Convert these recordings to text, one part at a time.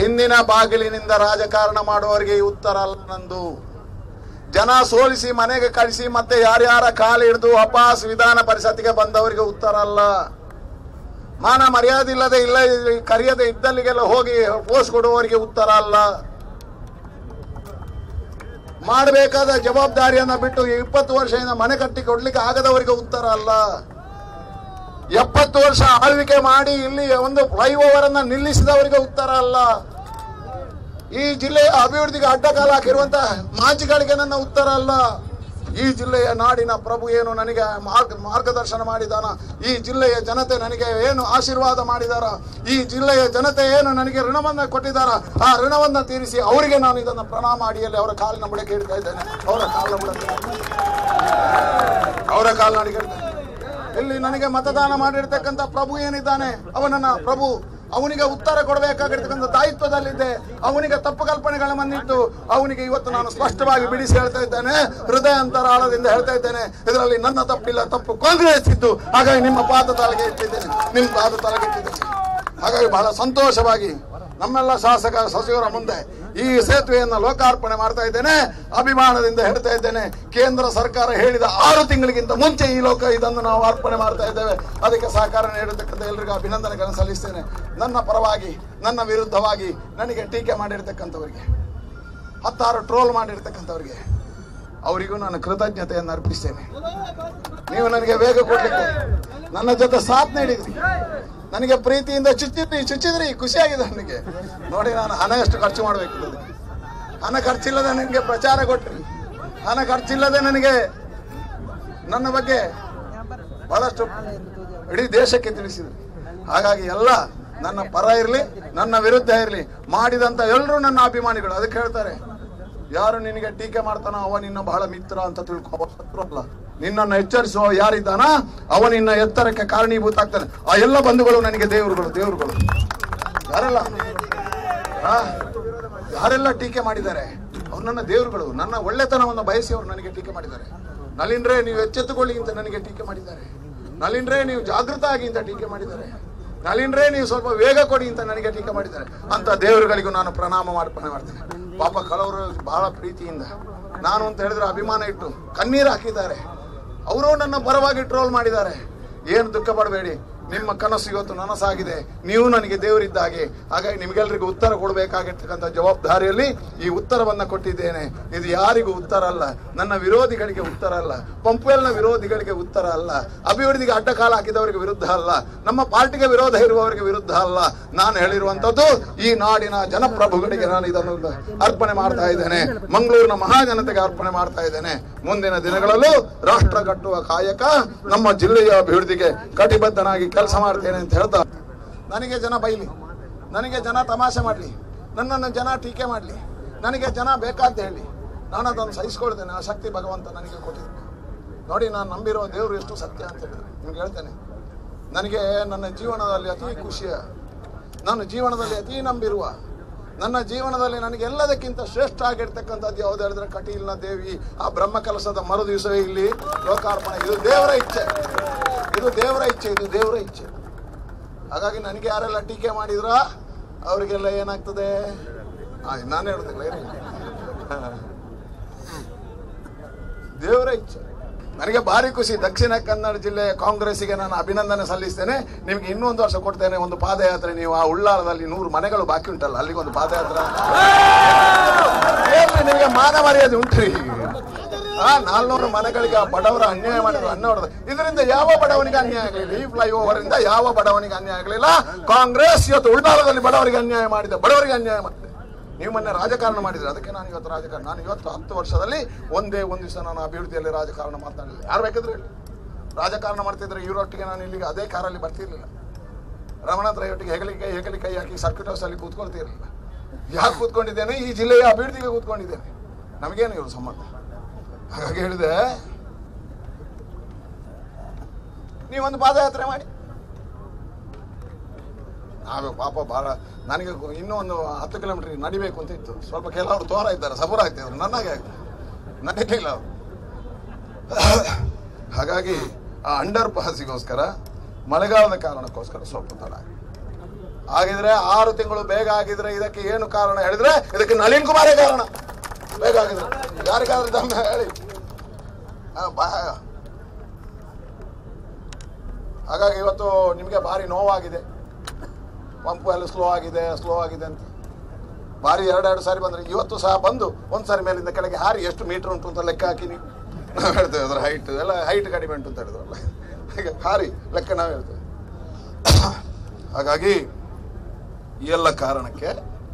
ಹಿಂದಿನ ಬಾಗಿಲಿನಿಂದ ರಾಜಕಾರಣ ಮಾಡುವವರಿಗೆ ಈ ಉತ್ತರ ಅಲ್ಲ ನಂದು ಜನ ಸೋಲಿಸಿ ಮನೆಗೆ ಕಳಿಸಿ ಮತ್ತೆ ಯಾರ್ಯಾರ ಕಾಲು ಹಿಡಿದು ವಾಪಸ್ ವಿಧಾನ ಪರಿಷತ್ತಿಗೆ ಬಂದವರಿಗೆ ಉತ್ತರ ಅಲ್ಲ ಮಾನ ಮರ್ಯಾದೆ ಇಲ್ಲದೆ ಇಲ್ಲ ಕರೆಯದೆ ಇದ್ದಲ್ಲಿಗೆಲ್ಲ ಹೋಗಿ ಪೋಸ್ಟ್ ಕೊಡುವವರಿಗೆ ಉತ್ತರ ಅಲ್ಲ ಮಾಡಬೇಕಾದ ಜವಾಬ್ದಾರಿಯನ್ನ ಬಿಟ್ಟು ಇಪ್ಪತ್ತು ವರ್ಷದಿಂದ ಮನೆ ಕಟ್ಟಿ ಕೊಡ್ಲಿಕ್ಕೆ ಆಗದವರಿಗೆ ಉತ್ತರ ಅಲ್ಲ ಎಪ್ಪತ್ತು ವರ್ಷ ಆಳ್ವಿಕೆ ಮಾಡಿ ಇಲ್ಲಿ ಒಂದು ಫ್ಲೈಓವರ್ ಅನ್ನ ನಿಲ್ಲಿಸಿದವರಿಗೆ ಉತ್ತರ ಅಲ್ಲ ಈ ಜಿಲ್ಲೆಯ ಅಭಿವೃದ್ಧಿಗೆ ಅಡ್ಡಗಾಲ ಹಾಕಿರುವಂತಹ ಮಾಜಿಗಳಿಗೆ ನನ್ನ ಉತ್ತರ ಅಲ್ಲ ಈ ಜಿಲ್ಲೆಯ ನಾಡಿನ ಪ್ರಭು ಏನು ನನಗೆ ಮಾರ್ಗ ಮಾರ್ಗದರ್ಶನ ಮಾಡಿದಾನ ಈ ಜಿಲ್ಲೆಯ ಜನತೆ ನನಗೆ ಏನು ಆಶೀರ್ವಾದ ಮಾಡಿದಾರ ಈ ಜಿಲ್ಲೆಯ ಜನತೆ ಏನು ನನಗೆ ಋಣವನ್ನ ಕೊಟ್ಟಿದಾರ ಆ ಋಣವನ್ನ ತೀರಿಸಿ ಅವರಿಗೆ ನಾನು ಇದನ್ನ ಪ್ರಣಾಮ ಅಡಿಯಲ್ಲಿ ಅವರ ಕಾಲಿನ ಬುಡಕ್ಕೆ ಇಡ್ತಾ ಇದ್ದೇನೆ ಅವರ ಕಾಲಿನ ಬುಡಕ್ಕೆ ಅವರ ಕಾಲಿನ ಅಡಿಗೆ ಇಡ್ತೇನೆ ಇಲ್ಲಿ ನನಗೆ ಮತದಾನ ಮಾಡಿರ್ತಕ್ಕಂಥ ಪ್ರಭು ಏನಿದ್ದಾನೆ ಅವನನ್ನ ಪ್ರಭು ಅವನಿಗೆ ಉತ್ತರ ಕೊಡಬೇಕಾಗಿರ್ತಕ್ಕಂಥ ದಾಯಿತ್ವದಲ್ಲಿದ್ದೆ ಅವನಿಗೆ ತಪ್ಪು ಕಲ್ಪನೆಗಳ ಮನ್ನಿಟ್ಟು ಅವನಿಗೆ ಇವತ್ತು ನಾನು ಸ್ಪಷ್ಟವಾಗಿ ಬಿಡಿಸಿ ಹೇಳ್ತಾ ಇದ್ದೇನೆ ಹೃದಯ ಅಂತರಾಳದಿಂದ ಹೇಳ್ತಾ ಇದ್ದೇನೆ ಇದರಲ್ಲಿ ನನ್ನ ತಪ್ಪಿಲ್ಲ ತಪ್ಪು ಕಾಂಗ್ರೆಸ್ ಇದ್ದು ಹಾಗಾಗಿ ನಿಮ್ಮ ಪಾದ ತಲೆಗೆ ಇಟ್ಟಿದ್ದೇನೆ ನಿಮ್ಮ ಪಾದ ತಲೆಗೆ ಇಟ್ಟಿದ್ದೇನೆ ಹಾಗಾಗಿ ಬಹಳ ಸಂತೋಷವಾಗಿ ನಮ್ಮೆಲ್ಲ ಶಾಸಕ ಸಚಿವರ ಮುಂದೆ ಈ ಸೇತುವೆಯನ್ನ ಲೋಕಾರ್ಪಣೆ ಮಾಡ್ತಾ ಇದ್ದೇನೆ ಅಭಿಮಾನದಿಂದ ಹೇಳ್ತಾ ಇದ್ದೇನೆ ಕೇಂದ್ರ ಸರ್ಕಾರ ಹೇಳಿದ ಆರು ತಿಂಗಳಿಗಿಂತ ಮುಂಚೆ ಈ ಲೋಕ ಇದನ್ನು ನಾವು ಅರ್ಪಣೆ ಮಾಡ್ತಾ ಇದ್ದೇವೆ ಅದಕ್ಕೆ ಸಹಕಾರ ನೀಡತಕ್ಕಂಥ ಎಲ್ಲರಿಗೂ ಅಭಿನಂದನೆಗಳನ್ನು ಸಲ್ಲಿಸ್ತೇನೆ ನನ್ನ ಪರವಾಗಿ ನನ್ನ ವಿರುದ್ಧವಾಗಿ ನನಗೆ ಟೀಕೆ ಮಾಡಿರ್ತಕ್ಕಂಥವರಿಗೆ ಹತ್ತಾರು ಟ್ರೋಲ್ ಮಾಡಿರ್ತಕ್ಕಂಥವ್ರಿಗೆ ಅವರಿಗೂ ನಾನು ಕೃತಜ್ಞತೆಯನ್ನು ಅರ್ಪಿಸ್ತೇನೆ ನೀವು ನನಗೆ ವೇಗ ಕೊಡ್ಲಿಕ್ಕೆ ನನ್ನ ಜೊತೆ ಸಾಥ್ ನೀಡಿದ್ರಿ ನನಗೆ ಪ್ರೀತಿಯಿಂದ ಚುಚ್ಚಿದ್ರಿ ಚುಚ್ಚಿದ್ರಿ ಖುಷಿಯಾಗಿದೆ ನನಗೆ ನೋಡಿ ನಾನು ಹಣ ಎಷ್ಟು ಖರ್ಚು ಮಾಡಬೇಕು ಹಣ ಖರ್ಚಿಲ್ಲದೆ ನನಗೆ ಪ್ರಚಾರ ಕೊಟ್ರಿ ಹಣ ಖರ್ಚಿಲ್ಲದೆ ನನಗೆ ನನ್ನ ಬಗ್ಗೆ ಬಹಳಷ್ಟು ಇಡೀ ದೇಶಕ್ಕೆ ತಿಳಿಸಿದ್ರು ಹಾಗಾಗಿ ಎಲ್ಲ ನನ್ನ ಪರ ಇರಲಿ ನನ್ನ ವಿರುದ್ಧ ಇರಲಿ ಮಾಡಿದಂತ ಎಲ್ಲರೂ ನನ್ನ ಅಭಿಮಾನಿಗಳು ಅದಕ್ಕೆ ಹೇಳ್ತಾರೆ ಯಾರು ನಿನಗೆ ಟೀಕೆ ಮಾಡ್ತಾನೋ ಅವ ನಿನ್ನ ಬಹಳ ಮಿತ್ರ ಅಂತ ತಿಳ್ಕೊ ಅವ ಶತ್ರು ಅಲ್ಲ ನಿನ್ನನ್ನು ಎಚ್ಚರಿಸುವ ಯಾರಿದ್ದಾನ ಅವ ನಿನ್ನ ಎತ್ತರಕ್ಕೆ ಕಾರಣೀಭೂತ ಆಗ್ತಾನೆ ಆ ಎಲ್ಲ ಬಂಧುಗಳು ನನಗೆ ದೇವರುಗಳು ದೇವರುಗಳು ಯಾರೆಲ್ಲ ಆ? ಯಾರೆಲ್ಲ ಟೀಕೆ ಮಾಡಿದ್ದಾರೆ ಅವ್ರು ನನ್ನ ದೇವರುಗಳು ನನ್ನ ಒಳ್ಳೆತನವನ್ನು ಬಯಸಿ ಅವರು ನನಗೆ ಟೀಕೆ ಮಾಡಿದ್ದಾರೆ ನಲಿನ್ರೇ ನೀವು ಎಚ್ಚೆತ್ತುಕೊಳ್ಳಿ ಅಂತ ನನಗೆ ಟೀಕೆ ಮಾಡಿದ್ದಾರೆ ನಲಿನ್ರೇ ನೀವು ಜಾಗೃತ ಆಗಿ ಅಂತ ಟೀಕೆ ಮಾಡಿದ್ದಾರೆ ನಲಿನ್ರೇ ನೀವು ಸ್ವಲ್ಪ ವೇಗ ಕೊಡಿ ಅಂತ ನನಗೆ ಟೀಕೆ ಮಾಡಿದ್ದಾರೆ ಅಂತ ದೇವರುಗಳಿಗೂ ನಾನು ಪ್ರಣಾಮ ಮಾಡ್ಪಣೆ ಮಾಡ್ತೇನೆ ಪಾಪ ಕೆಲವರು ಬಹಳ ಪ್ರೀತಿಯಿಂದ ನಾನು ಅಂತ ಹೇಳಿದ್ರೆ ಅಭಿಮಾನ ಇಟ್ಟು ಕಣ್ಣೀರು ಹಾಕಿದ್ದಾರೆ ಅವರು ನನ್ನ ಪರವಾಗಿ ಟ್ರೋಲ್ ಮಾಡಿದ್ದಾರೆ ಏನು ದುಃಖ ಪಡಬೇಡಿ ನಿಮ್ಮ ಕನಸು ಇವತ್ತು ನನಸಾಗಿದೆ ನೀವು ನನಗೆ ದೇವರಿದ್ದ ಹಾಗೆ ಹಾಗಾಗಿ ನಿಮಗೆಲ್ಲರಿಗೂ ಉತ್ತರ ಕೊಡಬೇಕಾಗಿರ್ತಕ್ಕಂಥ ಜವಾಬ್ದಾರಿಯಲ್ಲಿ ಈ ಉತ್ತರವನ್ನ ಕೊಟ್ಟಿದ್ದೇನೆ ಇದು ಯಾರಿಗೂ ಉತ್ತರ ಅಲ್ಲ ನನ್ನ ವಿರೋಧಿಗಳಿಗೆ ಉತ್ತರ ಅಲ್ಲ ಪಂಪುವೆಲ್ನ ವಿರೋಧಿಗಳಿಗೆ ಉತ್ತರ ಅಲ್ಲ ಅಭಿವೃದ್ಧಿಗೆ ಅಡ್ಡಕಾಲ ಹಾಕಿದವರಿಗೆ ವಿರುದ್ಧ ಅಲ್ಲ ನಮ್ಮ ಪಾರ್ಟಿಗೆ ವಿರೋಧ ಇರುವವರಿಗೆ ವಿರುದ್ಧ ಅಲ್ಲ ನಾನು ಹೇಳಿರುವಂತದ್ದು ಈ ನಾಡಿನ ಜನಪ್ರಭುಗಳಿಗೆ ನಾನು ಇದನ್ನು ಅರ್ಪಣೆ ಮಾಡ್ತಾ ಇದ್ದೇನೆ ಮಂಗಳೂರಿನ ಮಹಾಜನತೆಗೆ ಅರ್ಪಣೆ ಮಾಡ್ತಾ ಇದ್ದೇನೆ ಮುಂದಿನ ದಿನಗಳಲ್ಲೂ ರಾಷ್ಟ್ರ ಕಟ್ಟುವ ಕಾಯಕ ನಮ್ಮ ಜಿಲ್ಲೆಯ ಅಭಿವೃದ್ಧಿಗೆ ಕಟಿಬದ್ಧನಾಗಿ ಕೆಲಸ ಮಾಡ್ತೇನೆ ಅಂತ ಹೇಳ್ತಾ ನನಗೆ ಜನ ಬೈಲಿ ನನಗೆ ಜನ ತಮಾಷೆ ಮಾಡಲಿ ನನ್ನನ್ನು ಜನ ಟೀಕೆ ಮಾಡಲಿ ನನಗೆ ಜನ ಬೇಕಂತ ಹೇಳಿ ನಾನು ಅದನ್ನು ಸಹಿಸ್ಕೊಳ್ತೇನೆ ಆ ಶಕ್ತಿ ಭಗವಂತ ನನಗೆ ಕೊಟ್ಟಿದ್ದೆ ನೋಡಿ ನಾನು ನಂಬಿರುವ ದೇವರು ಎಷ್ಟು ಸತ್ಯ ಅಂತ ಹೇಳಿದ್ರೆ ನಿಮ್ಗೆ ಹೇಳ್ತೇನೆ ನನಗೆ ನನ್ನ ಜೀವನದಲ್ಲಿ ಅತಿ ಖುಷಿಯ ನಾನು ಜೀವನದಲ್ಲಿ ಅತಿ ನಂಬಿರುವ ನನ್ನ ಜೀವನದಲ್ಲಿ ನನಗೆ ಎಲ್ಲದಕ್ಕಿಂತ ಶ್ರೇಷ್ಠ ಆಗಿರ್ತಕ್ಕಂಥದ್ದು ಯಾವ್ದು ಹೇಳಿದ್ರೆ ಕಟೀಲ್ನ ದೇವಿ ಆ ಬ್ರಹ್ಮ ಕಲಸದ ಮರು ದಿವಸವೇ ಇಲ್ಲಿ ಲೋಕಾರ್ಪಣೆ ಇದು ದೇವರ ಇಚ್ಛೆ ಇದು ದೇವರ ಇಚ್ಛೆ ಇದು ದೇವರ ಇಚ್ಛೆ ಹಾಗಾಗಿ ನನಗೆ ಯಾರೆಲ್ಲ ಟೀಕೆ ಮಾಡಿದ್ರ ಅವರಿಗೆಲ್ಲ ಏನಾಗ್ತದೆ ಆ, ನಾನು ಹೇಳ್ತಿಲ್ಲ ಇರಿ. ದೇವರ ಇಚ್ಛೆ ನನಗೆ ಭಾರಿ ಖುಷಿ ದಕ್ಷಿಣ ಕನ್ನಡ ಜಿಲ್ಲೆಯ ಕಾಂಗ್ರೆಸ್ಸಿಗೆ ನಾನು ಅಭಿನಂದನೆ ಸಲ್ಲಿಸ್ತೇನೆ ನಿಮ್ಗೆ ಇನ್ನೊಂದು ವರ್ಷ ಕೊಡ್ತೇನೆ ಒಂದು ಪಾದಯಾತ್ರೆ ನೀವು ಆ ಉಳ್ಳಾಳದಲ್ಲಿ ನೂರು ಮನೆಗಳು ಬಾಕಿ ಉಂಟಲ್ಲ ಅಲ್ಲಿಗೆ ಒಂದು ಪಾದಯಾತ್ರೆ ಏನ್ರಿ ನಿಮಗೆ ಮಾನ ಮರ್ಯಾದೆ ಉಂಟ್ರಿ ಆ ನಾಲ್ನೂರು ಮನೆಗಳಿಗೆ ಆ ಬಡವರ ಅನ್ಯಾಯ ಮಾಡಿದ್ರು ಅನ್ನ ಹೊಡೆದ ಇದರಿಂದ ಯಾವ ಬಡವನಿಗೆ ಅನ್ಯಾಯ ಆಗಲಿಲ್ಲ ಈ ಫ್ಲೈಓವರ್ ಇಂದ ಯಾವ ಬಡವನಿಗೆ ಅನ್ಯಾಯ ಆಗಲಿಲ್ಲ ಕಾಂಗ್ರೆಸ್ ಇವತ್ತು ಉಳ್ಳಾಳದಲ್ಲಿ ಬಡವರಿಗೆ ಅನ್ಯಾಯ ಮಾಡಿದೆ ಬಡವರಿಗೆ ಅನ್ಯಾಯ ಮಾಡಿದೆ ನೀವು ಮೊನ್ನೆ ರಾಜಕಾರಣ ಮಾಡಿದ್ರೆ ಅದಕ್ಕೆ ನಾನು ಇವತ್ತು ರಾಜಕಾರಣ ನಾನು ಇವತ್ತು ಹತ್ತು ವರ್ಷದಲ್ಲಿ ಒಂದೇ ಒಂದು ದಿವಸ ನಾನು ಅಭಿವೃದ್ಧಿಯಲ್ಲಿ ರಾಜಕಾರಣ ಮಾತನಾಡಲಿಲ್ಲ ಯಾರು ಬೇಕಾದ್ರೆ ಹೇಳಿ ರಾಜಕಾರಣ ಮಾಡ್ತಿದ್ರೆ ಇವರೊಟ್ಟಿಗೆ ನಾನು ಇಲ್ಲಿಗೆ ಅದೇ ಕಾರಲ್ಲಿ ಬರ್ತಿರ್ಲಿಲ್ಲ ರಮಣಾತ್ರ ಒಟ್ಟಿಗೆ ಹೆಗಲಿಗೆ ಹೆಗಲಿ ಕೈ ಹಾಕಿ ಸರ್ಕ್ಯೂಟ್ ಹೌಸ್ ಅಲ್ಲಿ ಕೂತ್ಕೊಳ್ತಿರ್ಲಿಲ್ಲ ಯಾಕೆ ಕೂತ್ಕೊಂಡಿದ್ದೇನೆ ಈ ಜಿಲ್ಲೆಯ ಅಭಿವೃದ್ಧಿಗೆ ಕೂತ್ಕೊಂಡಿದ್ದೇನೆ ನಮಗೇನು ಇವರು ಸಂಬಂಧ ಹಾಗಾಗಿ ಹೇಳಿದೆ ನೀವೊಂದು ಪಾದಯಾತ್ರೆ ಮಾಡಿ ನಾವು ಪಾಪ ಬಹಳ ನನಗೆ ಗೊ- ಇನ್ನೂ ಒಂದು ಹತ್ತು ಕಿಲೋಮೀಟರ್ ನಡಿಬೇಕು ಅಂತ ಇತ್ತು ಸ್ವಲ್ಪ ಕೆಲವರು ತೋರ ಇದ್ದಾರೆ ಸಬೂರ ಆಗ್ತಿದ್ರು ನನಗೆ ನಡೀಲಿಲ್ಲ ಅವ್ರು. ಹಾಗಾಗಿ ಆ ಅಂಡರ್ ಪಾಸಿಗೋಸ್ಕರ ಮಳೆಗಾಲದ ಕಾರಣಕ್ಕೋಸ್ಕರ ಸ್ವಲ್ಪ ತಡ ಆಗಿದೆ. ಆಗಿದ್ರೆ ಆರು ತಿಂಗಳು ಬೇಗ ಆಗಿದ್ರೆ ಇದಕ್ಕೆ ಏನು ಕಾರಣ ಹೇಳಿದ್ರೆ ಇದಕ್ಕೆ ನಳಿನ್ ಕುಮಾರೇ ಕಾರಣ ಬೇಗ ಆಗಿದ್ರೆ ಯಾರಿಗಾದ್ರೂ ದಮ್ಮ ಹೇಳಿ ಆ, ಬಾ- ಹಾಗಾಗಿ ಇವತ್ತು ನಿಮಗೆ ಭಾರಿ ನೋವಾಗಿದೆ ಪಂಪು ಎಲ್ಲ ಸ್ಲೋ ಆಗಿದೆ ಸ್ಲೋ ಆಗಿದೆ ಅಂತ ಭಾರಿ ಎರಡೆರಡು ಸಾರಿ ಬಂದ್ರೆ ಇವತ್ತು ಸಹ ಬಂದು ಒಂದು ಸಾರಿ ಮೇಲಿಂದ ಕೆಳಗೆ ಹಾರಿ ಎಷ್ಟು ಮೀಟರ್ ಉಂಟು ಅಂತ ಲೆಕ್ಕ ಹಾಕಿ ನೀವು ನಾವು ಹೇಳ್ತೇವೆ ಅದರ ಹೈಟ್ ಎಲ್ಲ ಹೈಟ್ ಕಡಿಮೆ ಉಂಟು ಅಂತ ಹೇಳಿದ್ರಲ್ಲ ಈಗ ಹಾರಿ ಲೆಕ್ಕ ನಾವು ಹೇಳ್ತೇವೆ ಹಾಗಾಗಿ ಈ ಎಲ್ಲ ಕಾರಣಕ್ಕೆ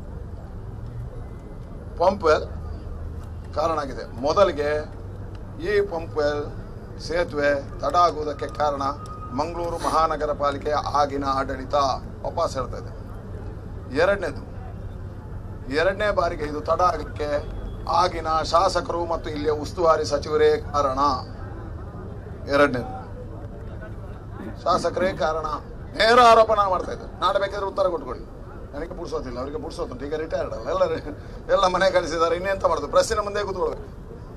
ಪಂಪ್ ವೆಲ್ ಕಾರಣ ಆಗಿದೆ ಮೊದಲಿಗೆ ಈ ಪಂಪ್ ವೆಲ್ ಸೇತುವೆ ತಡ ಆಗುವುದಕ್ಕೆ ಕಾರಣ ಮಂಗಳೂರು ಮಹಾನಗರ ಪಾಲಿಕೆಯ ಆಗಿನ ಆಡಳಿತ ವಾಪಸ್ ಹೇಳ್ತಾ ಇದೆ ಎರಡನೇದು ಎರಡನೇ ಬಾರಿಗೆ ಇದು ತಡ ಆಗಲಿಕ್ಕೆ ಆಗಿನ ಶಾಸಕರು ಮತ್ತು ಇಲ್ಲಿಯ ಉಸ್ತುವಾರಿ ಸಚಿವರೇ ಕಾರಣ ಎರಡನೇದು ಶಾಸಕರೇ ಕಾರಣ ನೇರ ಆರೋಪಣ ಮಾಡ್ತಾ ಇದ್ದಾರೆ ನಾಳೆ ಬೇಕಾದ್ರೆ ಉತ್ತರ ಕೊಟ್ಕೊಳ್ಳಿ ನನಗೆ ಬಿಡಿಸೋದಿಲ್ಲ ಅವರಿಗೆ ಬಿಡಿಸೋದುಂಟು ಈಗ ರಿಟೈರ್ಡ್ ಅಲ್ಲ ಎಲ್ಲ ಎಲ್ಲ ಮನೆ ಕಳಿಸಿದ್ದಾರೆ ಇನ್ನೆಂತ ಮಾಡೋದು ಪ್ರೆಸ್ಸಿನ ಮುಂದೆ ಕೂತ್ಕೊಳ್ಬೇಕು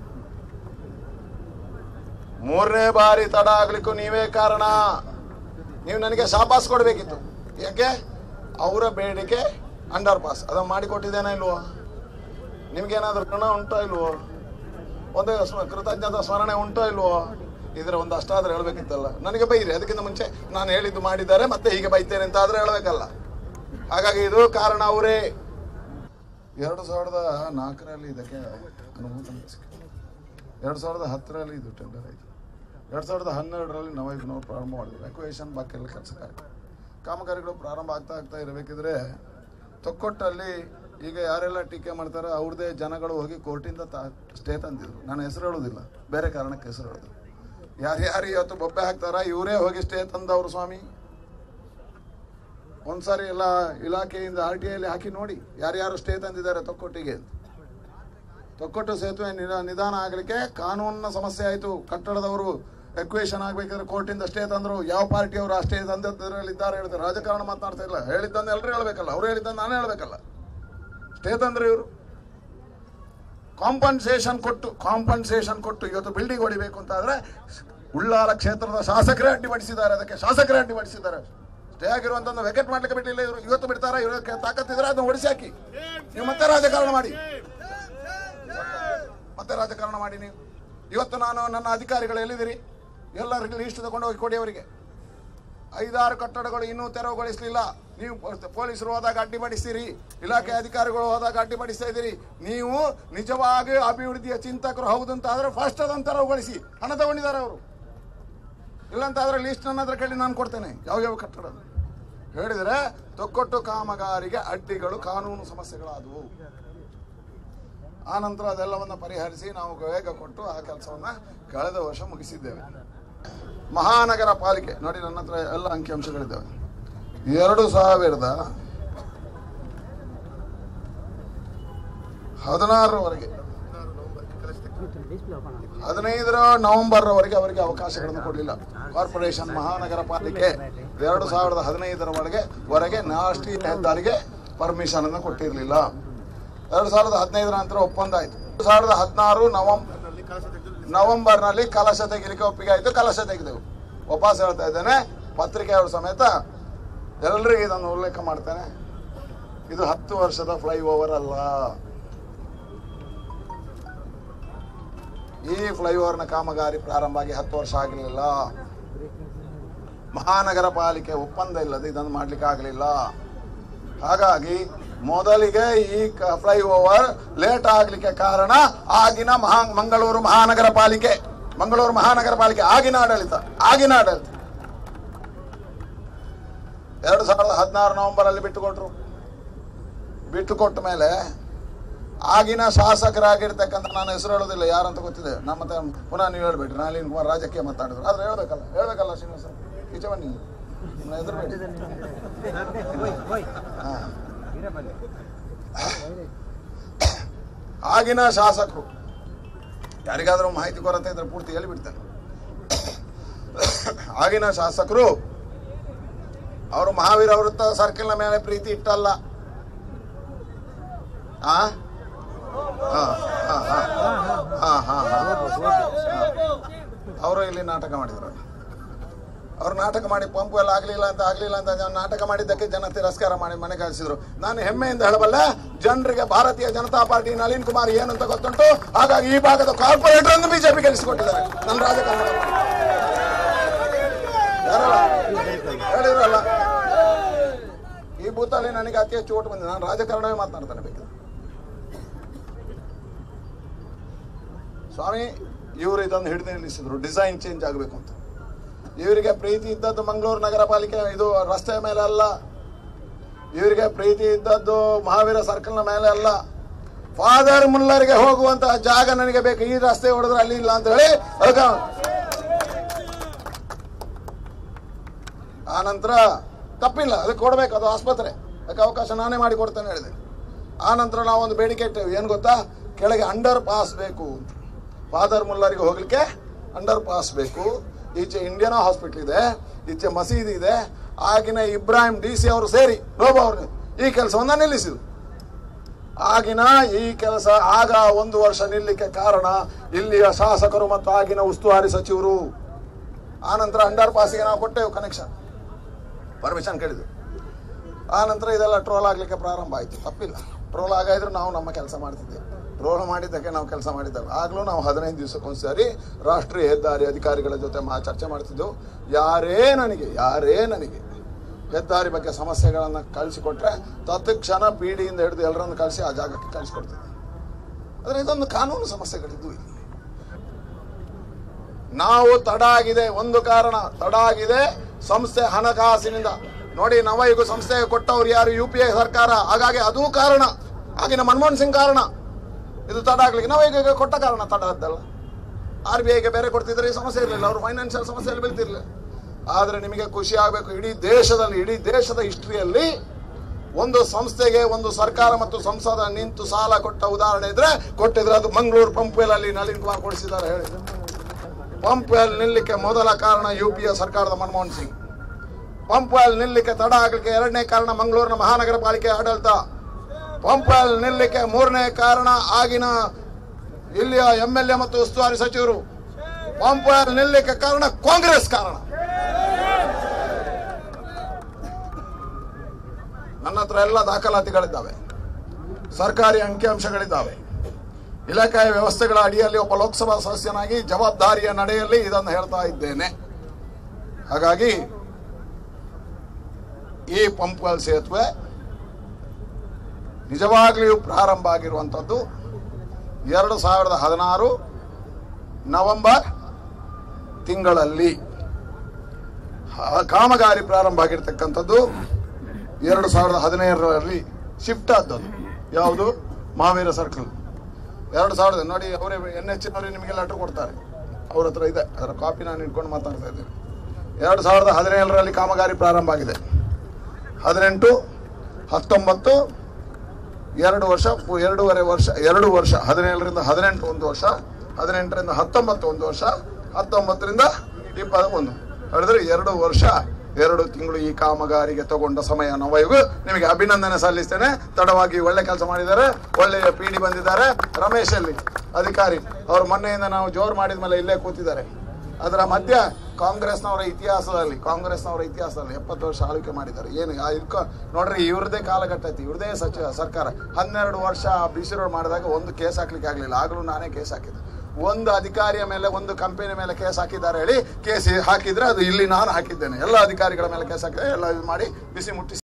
ಮೂರನೇ ಬಾರಿ ತಡ ಆಗ್ಲಿಕ್ಕೂ ನೀವೇ ಕಾರಣ ನೀವು ನನಗೆ ಶಾಪಾಸ್ ಕೊಡ್ಬೇಕಿತ್ತು ಯಾಕೆ ಅವರ ಬೇಡಿಕೆ ಅಂಡರ್ ಪಾಸ್ ಅದನ್ನು ಮಾಡಿಕೊಟ್ಟಿದ್ದೇನಾ ಇಲ್ವೋ ನಿಮ್ಗೇನಾದ್ರೂ ಋಣ ಉಂಟೋ ಇಲ್ವೋ ಒಂದು ಸ್ಮ- ಕೃತಜ್ಞತಾ ಸ್ಮರಣೆ ಉಂಟೋ ಇಲ್ವೋ ಇದರ ಒಂದು ಅಷ್ಟಾದ್ರೆ ಹೇಳ್ಬೇಕಿತ್ತಲ್ಲ ನನಗೆ ಬೈರಿ ಅದಕ್ಕಿಂತ ಮುಂಚೆ ನಾನು ಹೇಳಿದ್ದು ಮಾಡಿದ್ದಾರೆ ಮತ್ತೆ ಹೀಗೆ ಬೈತೇನೆ ಅಂತ ಆದ್ರೆ ಹೇಳ್ಬೇಕಲ್ಲ ಹಾಗಾಗಿ ಇದು ಕಾರಣ ಅವರೇ ಎರಡು ಸಾವಿರದ ನಾಲ್ಕರಲ್ಲಿ ಇದಕ್ಕೆ ಅನುಮೋದನೆ ಸಿಕ್ಕಿತು ಎರಡು ಸಾವಿರದ ಹತ್ತರಲ್ಲಿ ಇದು ಟೆಂಡರ್ ಆಯಿತು ಎರಡು ಸಾವಿರದ ಹನ್ನೆರಡರಲ್ಲಿ ನವಯುಗ್ನವರು ಪ್ರಾರಂಭ ಮಾಡಿದ್ರು ಎಕ್ವೇಷನ್ ಬಾಕಿಯಲ್ಲಿ ಕೆಲಸ ಕಾರ್ಯ ಕಾಮಗಾರಿಗಳು ಪ್ರಾರಂಭ ಆಗ್ತಾ ಆಗ್ತಾ ಇರಬೇಕಿದ್ರೆ ತೊಕ್ಕೊಟ್ಟಲ್ಲಿ ಈಗ ಯಾರೆಲ್ಲ ಟೀಕೆ ಮಾಡ್ತಾರೆ ಅವ್ರದ್ದೇ ಜನಗಳು ಹೋಗಿ ಕೋರ್ಟಿಂದ ತಾ ಸ್ಟೇ ತಂದಿದ್ರು ನಾನು ಹೆಸರು ಹೇಳೋದಿಲ್ಲ ಬೇರೆ ಕಾರಣಕ್ಕೆ ಹೆಸರು ಹೇಳೋದು ಯಾರ್ಯಾರು ಇವತ್ತು ಬೊಬ್ಬೆ ಹಾಕ್ತಾರ ಇವರೇ ಹೋಗಿ ಸ್ಟೇ ತಂದವರು ಸ್ವಾಮಿ ಒಂದ್ಸಾರಿ ಎಲ್ಲ ಇಲಾಖೆಯಿಂದ ಆರ್ ಟಿ ಐಲಿ ಹಾಕಿ ನೋಡಿ ಯಾರ್ಯಾರು ಸ್ಟೇ ತಂದಿದ್ದಾರೆ ತೊಕ್ಕೊಟ್ಟಿಗೆ ಅಂತ ತೊಕ್ಕೊಟ್ಟು ಸೇತುವೆ ನಿಧ- ನಿಧಾನ ಆಗಲಿಕ್ಕೆ ಕಾನೂನಿನ ಸಮಸ್ಯೆ ಆಯಿತು ಕಟ್ಟಡದವರು ಎಕ್ವೇಷನ್ ಆಗ್ಬೇಕಾದ್ರೆ ಕೋರ್ಟಿಂದ ಸ್ಟೇ ತಂದ್ರು ಯಾವ ಪಾರ್ಟಿಯವರು ಆ ಸ್ಟೇ ತಂದಿದ್ದರಲ್ಲಿ ಇದ್ದಾರೆ ಹೇಳ್ತಾರೆ ರಾಜಕಾರಣ ಮಾತನಾಡ್ತಾ ಇಲ್ಲ ಹೇಳಿದ್ದನ್ನು ಎಲ್ಲರೂ ಹೇಳ್ಬೇಕಲ್ಲ ಅವ್ರು ಹೇಳಿದ್ದನ್ನು ನಾನೇ ಹೇಳ್ಬೇಕಲ್ಲ ಸ್ಟೇ ತಂದ್ರೆ ಇವರು ಕಾಂಪನ್ಸೇಷನ್ ಕೊಟ್ಟು ಕಾಂಪನ್ಸೇಷನ್ ಕೊಟ್ಟು ಇವತ್ತು ಬಿಲ್ಡಿಂಗ್ ಹೊಡಿಬೇಕು ಅಂತ ಆದ್ರೆ ಉಳ್ಳಾಲ ಕ್ಷೇತ್ರದ ಶಾಸಕರೇ ಅಡ್ಡಿಪಡಿಸಿದ್ದಾರೆ ಅದಕ್ಕೆ ಶಾಸಕರೇ ಅಡ್ಡಿಪಡಿಸಿದ್ದಾರೆ ಸ್ಟೇ ಆಗಿರುವಂತ ವೆಕೆಟ್ ಮಾಡ್ಲಿಕ್ಕೆ ಬಿಟ್ಟಿಲ್ಲ ಇವರು ಇವತ್ತು ಬಿಡ್ತಾರ ಇವರಕ್ಕೆ ತಾಕತ್ತಿದ್ರೆ ಅದನ್ನ ಹೊಡಿಸಿ ಹಾಕಿ ನೀವು ಮತ್ತೆ ರಾಜಕಾರಣ ಮಾಡಿ ಮತ್ತೆ ರಾಜಕಾರಣ ಮಾಡಿ ನೀವು ಇವತ್ತು ನಾನು ನನ್ನ ಅಧಿಕಾರಿಗಳು ಎಲ್ಲಿದ್ದೀರಿ ಎಲ್ಲ ಲೀಸ್ಟ್ ತಗೊಂಡು ಹೋಗಿ ಕೊಡಿ ಅವರಿಗೆ ಐದಾರು ಕಟ್ಟಡಗಳು ಇನ್ನೂ ತೆರವುಗೊಳಿಸಲಿಲ್ಲ ನೀವು ಪೊ- ಪೊಲೀಸರು ಹೋದಾಗ ಅಡ್ಡಿಪಡಿಸ್ತೀರಿ ಇಲಾಖೆ ಅಧಿಕಾರಿಗಳು ಹೋದಾಗ ಅಡ್ಡಿಪಡಿಸ್ತಾ ಇದ್ದೀರಿ ನೀವು ನಿಜವಾಗಿ ಅಭಿವೃದ್ಧಿಯ ಚಿಂತಕರು ಹೌದು ಅಂತ ಆದ್ರೆ ಫಸ್ಟ್ ಅದನ್ನು ತೆರವುಗೊಳಿಸಿ ಹಣ ತಗೊಂಡಿದ್ದಾರೆ ಅವರು ಇಲ್ಲಂತ ಆದ್ರೆ ಲಿಸ್ಟ್ ನನ್ನ ಹತ್ರ ಕೇಳಿ ನಾನು ಕೊಡ್ತೇನೆ ಯಾವ ಯಾವ ಕಟ್ಟಡ ಹೇಳಿದರೆ ತೊಕ್ಕೊಟ್ಟು ಕಾಮಗಾರಿಗೆ ಅಡ್ಡಿಗಳು ಕಾನೂನು ಸಮಸ್ಯೆಗಳಾದವು ಆ ನಂತರ ಅದೆಲ್ಲವನ್ನ ಪರಿಹರಿಸಿ ನಾವು ವೇಗ ಕೊಟ್ಟು ಆ ಕೆಲಸವನ್ನ ಕಳೆದ ವರ್ಷ ಮುಗಿಸಿದ್ದೇವೆ ಮಹಾನಗರ ಪಾಲಿಕೆ ನೋಡಿ ನನ್ನ ಹತ್ರ ಎಲ್ಲ ಅಂಕಿಅಂಶಗಳಿದ್ದಾವೆ ಎರಡು ಸಾವಿರದ ಹದಿನಾರರವರೆಗೆ ಹದಿನೈದರ ನವೆಂಬರ್ವರೆಗೆ ಅವರಿಗೆ ಅವಕಾಶಗಳನ್ನು ಕೊಡಲಿಲ್ಲ ಕಾರ್ಪೊರೇಷನ್ ಮಹಾನಗರ ಪಾಲಿಕೆ ಎರಡು ಸಾವಿರದ ಹದಿನೈದರವರೆಗೆ ವರೆಗೆ ರಾಷ್ಟ್ರೀಯ ಹೆದ್ದಾರಿಗೆ ಪರ್ಮಿಷನ್ ಅನ್ನು ಕೊಟ್ಟಿರಲಿಲ್ಲ ಎರಡು ಸಾವಿರದ ಹದಿನೈದರ ನಂತರ ಒಪ್ಪಂದ ಆಯಿತು ಎರಡು ಸಾವಿರದ ಹದಿನಾರು ನವೆಂಬರ್ ನವೆಂಬರ್ನಲ್ಲಿ ಕಲಶ ತೆಗಿಲಿಕ್ಕೆ ಒಪ್ಪಿಗೆ ಆಯಿತು ಕಲಶ ತೆಗೆದೆವು ವಾಪಸ್ ಹೇಳ್ತಾ ಇದ್ದೇನೆ ಪತ್ರಿಕೆಯವರು ಸಮೇತ ಎಲ್ಲರಿಗೂ ಇದನ್ನು ಉಲ್ಲೇಖ ಮಾಡ್ತೇನೆ ಇದು ಹತ್ತು ವರ್ಷದ ಫ್ಲೈ ಓವರ್ ಅಲ್ಲ ಈ ಫ್ಲೈಓವರ್ನ ಕಾಮಗಾರಿ ಪ್ರಾರಂಭ ಆಗಿ ಹತ್ತು ವರ್ಷ ಆಗಲಿಲ್ಲ ಮಹಾನಗರ ಪಾಲಿಕೆ ಒಪ್ಪಂದ ಇಲ್ಲದೆ ಇದನ್ನು ಮಾಡ್ಲಿಕ್ಕೆ ಆಗಲಿಲ್ಲ ಹಾಗಾಗಿ ಮೊದಲಿಗೆ ಈ ಫ್ಲೈಓವರ್ ಲೇಟ್ ಆಗ್ಲಿಕ್ಕೆ ಕಾರಣ ಆಗಿನ ಮಹಾ ಮಂಗಳೂರು ಮಹಾನಗರ ಪಾಲಿಕೆ ಮಂಗಳೂರು ಮಹಾನಗರ ಪಾಲಿಕೆ ಆಗಿನ ಆಡಳಿತ ಆಗಿನ ಆಡಳಿತ ಎರಡು ಸಾವಿರದ ಹದಿನಾರು ನವೆಂಬರ್ ಅಲ್ಲಿ ಬಿಟ್ಟುಕೊಟ್ರು ಬಿಟ್ಟುಕೊಟ್ಟ ಮೇಲೆ ಆಗಿನ ಶಾಸಕರಾಗಿರ್ತಕ್ಕಂಥ ನಾನು ಹೆಸರು ಹೇಳೋದಿಲ್ಲ ಯಾರಂತ ಗೊತ್ತಿದೆ ನಮ್ಮ ಮತ್ತೆ ಪುನಃ ನೀವು ಹೇಳ್ಬೇಡ್ರಿ ನಳಿನ್ ಕುಮಾರ್ ರಾಜಕೀಯ ಮಾತಾಡಿದ್ರು ಆದ್ರೆ ಹೇಳ್ಬೇಕಲ್ಲ ಹೇಳ್ಬೇಕಲ್ಲ ಶ್ರೀನಿವಾಸ ಈಚೆ ಬನ್ನಿ ಸುಮ್ನೆ ಹೆದರ್ಬೇಡಿ. ಹಾ. ಆಗಿನ ಶಾಸಕರು ಯಾರಿಗಾದ್ರೂ ಮಾಹಿತಿ ಕೊರತೆ ಇದ್ರೆ ಪೂರ್ತಿ ಹೇಳಿ ಬಿಡ್ತೇನೆ ಆಗಿನ ಶಾಸಕರು ಅವರು ಮಹಾವೀರ ವೃತ್ತ ಸರ್ಕಲ್ನ ಮೇಲೆ ಪ್ರೀತಿ ಇಟ್ಟಲ್ಲ ಆ ಹಾ, ಹಾ, ಹಾ. ಹಾ, ಹಾ, ಹಾ. ಅವರು ಇಲ್ಲಿ ನಾಟಕ ಮಾಡಿದ್ರು ಅವ್ರು ನಾಟಕ ಮಾಡಿ ಪಂಪ್ ಎಲ್ಲ ಆಗ್ಲಿಲ್ಲ ಅಂತ ಆಗ್ಲಿಲ್ಲ ಅಂತ ಜನ ನಾಟಕ ಮಾಡಿದ್ದಕ್ಕೆ ಜನ ತಿರಸ್ಕಾರ ಮಾಡಿ ಮನೆ ಕಳಿಸಿದ್ರು ನಾನು ಹೆಮ್ಮೆಯಿಂದ ಹೇಳಬಲ್ಲ ಜನರಿಗೆ ಭಾರತೀಯ ಜನತಾ ಪಾರ್ಟಿ ನಳಿನ್ ಕುಮಾರ್ ಏನು ಅಂತ ಗೊತ್ತುಂಟು ಹಾಗಾಗಿ ಈ ಭಾಗದ ಕಾರ್ಪೊರೇಟರ್ ಅನ್ನು ಬಿಜೆಪಿ ಗೆಲ್ಲಿಸಿಕೊಟ್ಟಿದ್ದಾರೆ ನನ್ನ ರಾಜಕಾರಣ ಯಾರಲ್ಲ ಹೇಳಿದ್ರಲ್ಲ ಈ ಬೂತಲ್ಲಿ ನನಗೆ ಅತಿ ಹೆಚ್ಚು ಓಟ್ ಬಂದಿದೆ ನಾನು ರಾಜಕಾರಣವೇ ಮಾತನಾಡ್ತಾನೆ ಬೇಕಿದ್ರೆ ಸ್ವಾಮಿ ಇವರು ಇದನ್ನು ಹಿಡಿದು ನಿಲ್ಲಿಸಿದ್ರು ಡಿಸೈನ್ ಚೇಂಜ್ ಆಗಬೇಕು ಅಂತ ಇವರಿಗೆ ಪ್ರೀತಿ ಇದ್ದದ್ದು ಮಂಗಳೂರು ನಗರ ಪಾಲಿಕೆ ಇದು ರಸ್ತೆ ಮೇಲೆ ಅಲ್ಲ ಇವರಿಗೆ ಪ್ರೀತಿ ಇದ್ದದ್ದು ಮಹಾವೀರ ಸರ್ಕಲ್ನ ಮೇಲೆ ಅಲ್ಲ ಫಾದರ್ ಮುಲ್ಲರ್ಗೆ ಹೋಗುವಂತಹ ಜಾಗ ನನಗೆ ಬೇಕು ಈ ರಸ್ತೆ ಹೊಡೆದ್ರೆ ಅಲ್ಲಿ ಇಲ್ಲ ಅಂತ ಹೇಳಿ ಅದಕ್ಕೆ ಆ ನಂತರ ತಪ್ಪಿಲ್ಲ ಅದಕ್ಕೆ ಕೊಡ್ಬೇಕು ಅದು ಆಸ್ಪತ್ರೆ ಅದಕ್ಕೆ ಅವಕಾಶ ನಾನೇ ಮಾಡಿ ಕೊಡ್ತೇನೆ ಹೇಳಿದೆ ಆ ನಂತರ ನಾವು ಒಂದು ಬೇಡಿಕೆ ಇಟ್ಟೇವೆ ಏನು ಗೊತ್ತಾ ಕೆಳಗೆ ಅಂಡರ್ ಪಾಸ್ ಬೇಕು ಅಂತ ಫಾದರ್ ಮುಲ್ಲರಿಗೆ ಹೋಗ್ಲಿಕ್ಕೆ ಅಂಡರ್ ಪಾಸ್ ಬೇಕು ಈಚೆ ಇಂಡಿಯನ್ ಹಾಸ್ಪಿಟಲ್ ಇದೆ ಈಚೆ ಮಸೀದಿ ಇದೆ ಆಗಿನ ಇಬ್ರಾಹಿಂ ಡಿ ಸಿ ಅವರು ಸೇರಿ ರೋಬೋ ಅವರು ಈ ಕೆಲಸವನ್ನ ನಿಲ್ಲಿಸಿದ್ರು ಆಗಿನ ಈ ಕೆಲಸ ಆಗ ಒಂದು ವರ್ಷ ನಿಲ್ಲಿಕ್ಕೆ ಕಾರಣ ಇಲ್ಲಿಯ ಶಾಸಕರು ಮತ್ತು ಆಗಿನ ಉಸ್ತುವಾರಿ ಸಚಿವರು ಆ ನಂತರ ಅಂಡರ್ ಪಾಸ್ಗೆ ನಾವು ಕೊಟ್ಟೆವು ಕನೆಕ್ಷನ್ ಪರ್ಮಿಷನ್ ಕೇಳಿದ್ವಿ ಆ ನಂತರ ಇದೆಲ್ಲ ಟ್ರೋಲ್ ಆಗ್ಲಿಕ್ಕೆ ಪ್ರಾರಂಭ ಆಯಿತು ತಪ್ಪಿಲ್ಲ ಟ್ರೋಲ್ ಆಗಾದ್ರೆ ನಾವು ನಮ್ಮ ಕೆಲಸ ಮಾಡ್ತಿದ್ದೇವೆ ಟ್ರೋಲ್ ಮಾಡಿದ್ದಕ್ಕೆ ನಾವು ಕೆಲಸ ಮಾಡಿದ್ದೇವೆ ಆಗಲೂ ನಾವು ಹದಿನೈದು ದಿವಸಕ್ಕೊಂದ್ಸರಿ ರಾಷ್ಟ್ರೀಯ ಹೆದ್ದಾರಿ ಅಧಿಕಾರಿಗಳ ಜೊತೆ ಮಾ ಚರ್ಚೆ ಮಾಡ್ತಿದ್ದೆವು ಯಾರೇ ನನಗೆ ಯಾರೇ ನನಗೆ ಹೆದ್ದಾರಿ ಬಗ್ಗೆ ಸಮಸ್ಯೆಗಳನ್ನು ಕಳಿಸಿಕೊಟ್ರೆ ತತ್ಕ್ಷಣ ಪಿಡಿಯಿಂದ ಹಿಡಿದು ಎಲ್ಲರನ್ನು ಕಳಿಸಿ ಆ ಜಾಗಕ್ಕೆ ಕಳಿಸ್ಕೊಡ್ತಿದ್ದೆ ಆದರೆ ಇದೊಂದು ಕಾನೂನು ಸಮಸ್ಯೆಗಳಿದ್ದು ಇಲ್ಲಿ ನಾವು ತಡ ಆಗಿದೆ ಒಂದು ಕಾರಣ ತಡ ಆಗಿದೆ ಸಂಸ್ಥೆ ಹಣಕಾಸಿನಿಂದ ನೋಡಿ ನವಯುಗ ಸಂಸ್ಥೆಗೆ ಕೊಟ್ಟವ್ರು ಯಾರು ಯು ಪಿ ಎ ಸರ್ಕಾರ ಹಾಗಾಗಿ ಅದೂ ಕಾರಣ ಆಗಿನ ಮನಮೋಹನ್ ಸಿಂಗ್ ಕಾರಣ ಇದು ತಡ ಆಗ್ಲಿಕ್ಕೆ ನವಯುಗ ಕೊಟ್ಟ ಕಾರಣ ತಡ ಆದ್ದಲ್ಲ ಆರ್ ಬಿ ಐಗೆ ಬೇರೆ ಕೊಡ್ತಿದ್ರೆ ಈ ಸಮಸ್ಯೆ ಇರಲಿಲ್ಲ ಅವರು ಫೈನಾನ್ಷಿಯಲ್ ಸಮಸ್ಯೆಯಲ್ಲಿ ಬೀಳ್ತಿರ್ಲಿಲ್ಲ ಆದರೆ ನಿಮಗೆ ಖುಷಿ ಆಗಬೇಕು ಇಡೀ ದೇಶದಲ್ಲಿ ಇಡೀ ದೇಶದ ಹಿಸ್ಟ್ರಿಯಲ್ಲಿ ಒಂದು ಸಂಸ್ಥೆಗೆ ಒಂದು ಸರ್ಕಾರ ಮತ್ತು ಸಂಸದ ನಿಂತು ಸಾಲ ಕೊಟ್ಟ ಉದಾಹರಣೆ ಇದ್ರೆ ಕೊಟ್ಟಿದ್ರೆ ಅದು ಮಂಗಳೂರು ಪಂಪ್ವೆಲ್ ನಳಿನ್ ಕುಮಾರ್ ಕೊಡಿಸಿದ್ದಾರೆ ಹೇಳಿ ಪಂಪ್ ವೆಲ್ ನಿಲ್ಲಕ್ಕೆ ಮೊದಲ ಕಾರಣ ಯು ಪಿ ಎ ಸರ್ಕಾರದ ಮನಮೋಹನ್ ಸಿಂಗ್ ಪಂಪ್ ವೆಲ್ ನಿಲ್ಲಕ್ಕೆ ತಡ ಆಗಲಿಕ್ಕೆ ಎರಡನೇ ಕಾರಣ ಮಂಗಳೂರಿನ ಮಹಾನಗರ ಪಾಲಿಕೆ ಆಡಳಿತ ಪಂಪ್ ವೆಲ್ ನಿಲ್ಲಕ್ಕೆ ಮೂರನೇ ಕಾರಣ ಆಗಿನ ಇಲ್ಲಿಯ ಎಂ ಎಲ್ ಎ ಮತ್ತು ಉಸ್ತುವಾರಿ ಸಚಿವರು ಪಂಪ್ ವೆಲ್ ನಿಲ್ಲಕ್ಕೆ ಕಾರಣ ಕಾಂಗ್ರೆಸ್ ಕಾರಣ ನನ್ನ ಹತ್ರ ಎಲ್ಲ ದಾಖಲಾತಿಗಳಿದ್ದಾವೆ ಸರ್ಕಾರಿ ಅಂಕಿಅಂಶಗಳಿದ್ದಾವೆ ಇಲಾಖೆಯ ವ್ಯವಸ್ಥೆಗಳ ಅಡಿಯಲ್ಲಿ ಒಬ್ಬ ಲೋಕಸಭಾ ಸದಸ್ಯನಾಗಿ ಜವಾಬ್ದಾರಿಯ ನಡೆಯಲ್ಲಿ ಇದನ್ನು ಹೇಳ್ತಾ ಇದ್ದೇನೆ ಹಾಗಾಗಿ ಈ ಪಂಪ್ವೆಲ್ ಸೇತುವೆ ನಿಜವಾಗ್ಲಿಯೂ ಪ್ರಾರಂಭ ಆಗಿರುವಂಥದ್ದು ಎರಡು ಸಾವಿರದ ಹದಿನಾರು ನವೆಂಬರ್ ತಿಂಗಳಲ್ಲಿ ಹ- ಕಾಮಗಾರಿ ಪ್ರಾರಂಭ ಆಗಿರ್ತಕ್ಕಂಥದ್ದು ಎರಡು ಸಾವಿರದ ಹದಿನೈದರಲ್ಲಿ ಶಿಫ್ಟ್ ಆದದ್ದು ಯಾವುದು ಮಹಾವೀರ ಸರ್ಕಲ್ ಎರಡು ಸಾವಿರದ ನೋಡಿ ಅವರೇ ಎನ್ ಎಚ್ ನವರೇ ನಿಮಗೆ ಲೆಟರ್ ಕೊಡ್ತಾರೆ ಅವ್ರ ಹತ್ರ ಇದೆ ಅದರ ಕಾಪಿ ನಾನು ಇಟ್ಕೊಂಡು ಮಾತಾಡ್ತಾ ಇದ್ದೇನೆ ಎರಡು ಸಾವಿರದ ಹದಿನೇಳರಲ್ಲಿ ಕಾಮಗಾರಿ ಪ್ರಾರಂಭ ಆಗಿದೆ ಹದಿನೆಂಟು ಹತ್ತೊಂಬತ್ತು ಎರಡು ವರ್ಷ ಪು- ಎರಡೂವರೆ ವರ್ಷ ಎರಡು ವರ್ಷ ಹದಿನೇಳರಿಂದ ಹದಿನೆಂಟು ಒಂದು ವರ್ಷ ಹದಿನೆಂಟರಿಂದ ಹತ್ತೊಂಬತ್ತು ಒಂದು ವರ್ಷ ಹತ್ತೊಂಬತ್ತರಿಂದ ಇಪ್ಪತ್ತ ಒಂದು ಹೇಳಿದ್ರೆ ಎರಡು ವರ್ಷ ಎರಡು ತಿಂಗಳು ಈ ಕಾಮಗಾರಿಗೆ ತಗೊಂಡ ಸಮಯ ನವಯುಗ ನಿಮಗೆ ಅಭಿನಂದನೆ ಸಲ್ಲಿಸ್ತೇನೆ ತಡವಾಗಿ ಒಳ್ಳೆ ಕೆಲಸ ಮಾಡಿದ್ದಾರೆ ಒಳ್ಳೆಯ ಪೀಡಿ ಬಂದಿದ್ದಾರೆ ರಮೇಶ್ ಅಲ್ಲಿ ಅಧಿಕಾರಿ ಅವರು ಮೊನ್ನೆಯಿಂದ ನಾವು ಜೋರು ಮಾಡಿದ ಮೇಲೆ ಇಲ್ಲೇ ಕೂತಿದ್ದಾರೆ ಅದರ ಮಧ್ಯ ಕಾಂಗ್ರೆಸ್ನವರ ಇತಿಹಾಸದಲ್ಲಿ ಕಾಂಗ್ರೆಸ್ನವರ ಇತಿಹಾಸದಲ್ಲಿ ಎಪ್ಪತ್ತು ವರ್ಷ ಆಳ್ವಿಕೆ ಮಾಡಿದ್ದಾರೆ ಏನು ಆ ಇದ್ಕೊ ನೋಡ್ರಿ ಇವ್ರದೇ ಕಾಲಘಟ್ಟ ಐತಿ ಇವ್ರದೇ ಸಚಿವ ಸರ್ಕಾರ ಹನ್ನೆರಡು ವರ್ಷ ಬಿಸಿ ರೋಡ್ ಮಾಡಿದಾಗ ಒಂದು ಕೇಸ್ ಹಾಕ್ಲಿಕ್ಕೆ ಆಗಲಿಲ್ಲ ಆಗಲೂ ನಾನೇ ಕೇಸ್ ಹಾಕಿದ್ದೆ ಒಂದು ಅಧಿಕಾರಿಯ ಮೇಲೆ ಒಂದು ಕಂಪನಿ ಮೇಲೆ ಕೇಸ್ ಹಾಕಿದ್ದಾರೆ ಹೇಳಿ ಕೇಸ್ ಹಾಕಿದ್ರೆ ಅದು ಇಲ್ಲಿ ನಾನು ಹಾಕಿದ್ದೇನೆ ಎಲ್ಲ ಅಧಿಕಾರಿಗಳ ಮೇಲೆ ಕೇಸ್ ಹಾಕಿದ್ರೆ ಎಲ್ಲ ಇದು ಮಾಡಿ ಬಿಸಿ ಮುಟ್ಟಿಸಿ